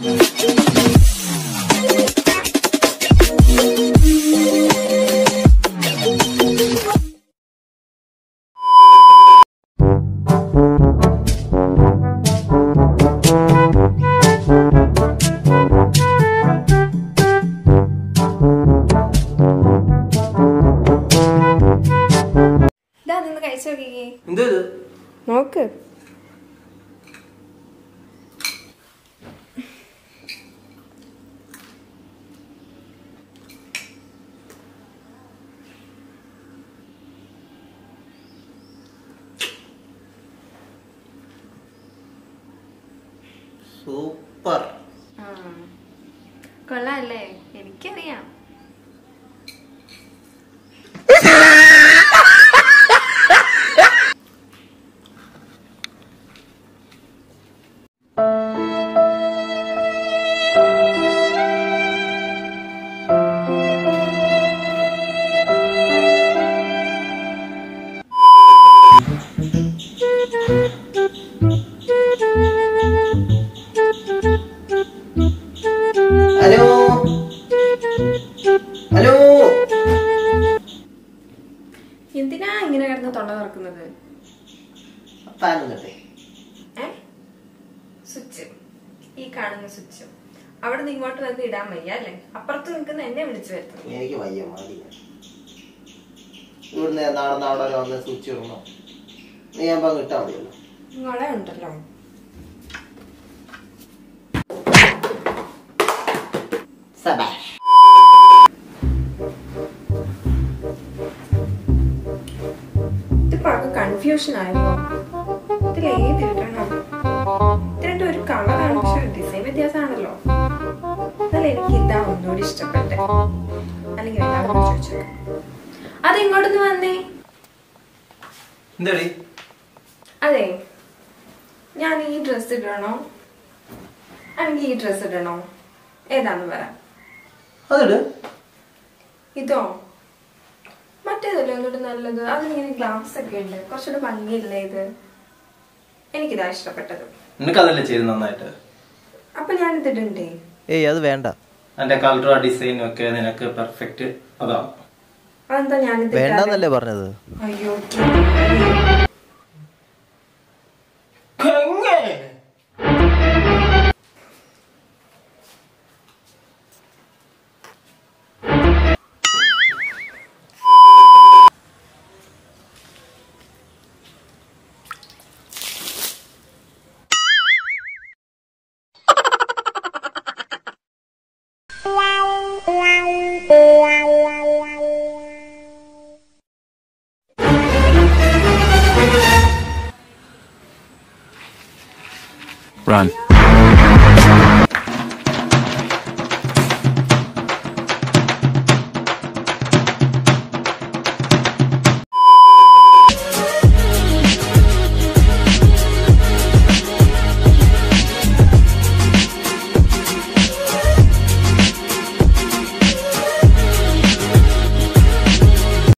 ഇതാ നിന്ന് കഴിച്ചു നോക്കിക്കേ എന്തോ ഇത് നോക്ക് സൂപ്പർ കൊള്ളാല്ലേ എനിക്കറിയാം ഹലോ ഹലോ എന്തിനാ ഇങ്ങനെ കിടന്ന് തൊണ്ട തുറക്കുന്നത് പാലുന്നട്ടെ ഏ സ്വിച്ച് ഈ കാണുന്ന സ്വിച്ച് അവിടെ നിന്ന് ഇങ്ങോട്ട് വന്ന് ഇടാൻ വയ്യ അല്ലേ അപ്പുറത്ത് നിൽക്കുന്ന എന്നെ വിളിച്ചു വരുത്തുന്നു എനിക്ക് വയ്യ മതി ഇവിടുന്ന് നടന്ന് അവിടെ വരെ വന്ന് സ്വിച്ച് ഇടണോ നീ ഞാൻ കിട്ടാൻ മതിയല്ലോ നിങ്ങളെ ഉണ്ടല്ലോ സബാഷ് ഇതിപ്പോ ആകെ കൺഫ്യൂഷൻ ആയല്ലോ ഇതിൽ ഏത് ഇടണം ഇത് രണ്ടും ഒരു കളറാണ് പക്ഷെ ഡിസൈൻ വ്യത്യാസമാണല്ലോ എന്നാൽ എനിക്ക് ഇതാ ഒന്നുകൂടി ഇഷ്ടപ്പെട്ടെ അല്ലെങ്കിൽ എല്ലാവരും ചോദിച്ചു അത് ഇങ്ങോട്ടൊന്ന് വന്നേ എന്താടി അതെ ഞാൻ ഈ ഡ്രസ്സ് ഇടണോ അല്ലെങ്കിൽ ഈ ഡ്രസ്സ് ഇടണോ ഏതാന്ന് പറ അതിട് ഇതോ മറ്റേതല്ലേ ഒന്നുകൂടി നല്ലത് അതിലിങ്ങനെ ഗ്ലാസ് ഒക്കെ ഉണ്ട് കുറച്ചുകൂടെ ഭംഗിയില്ലേ ഇത് എനിക്കിതാ ഇഷ്ടപ്പെട്ടത് നിനക്കതല്ലേ ചെയ്ത് നന്നായിട്ട് അപ്പൊ ഞാനിത് ഇടണ്ടേ ഏയ് അത് വേണ്ട അതിന്റെ കളറും ആ ഡിസൈനും ഒക്കെ നിനക്ക് പെർഫെക്റ്റ് അതാണ് അതെന്താ ഞാനിത് ഇടാതെ? വേണ്ടെന്നല്ലേ പറഞ്ഞത് അയ്യോ Run.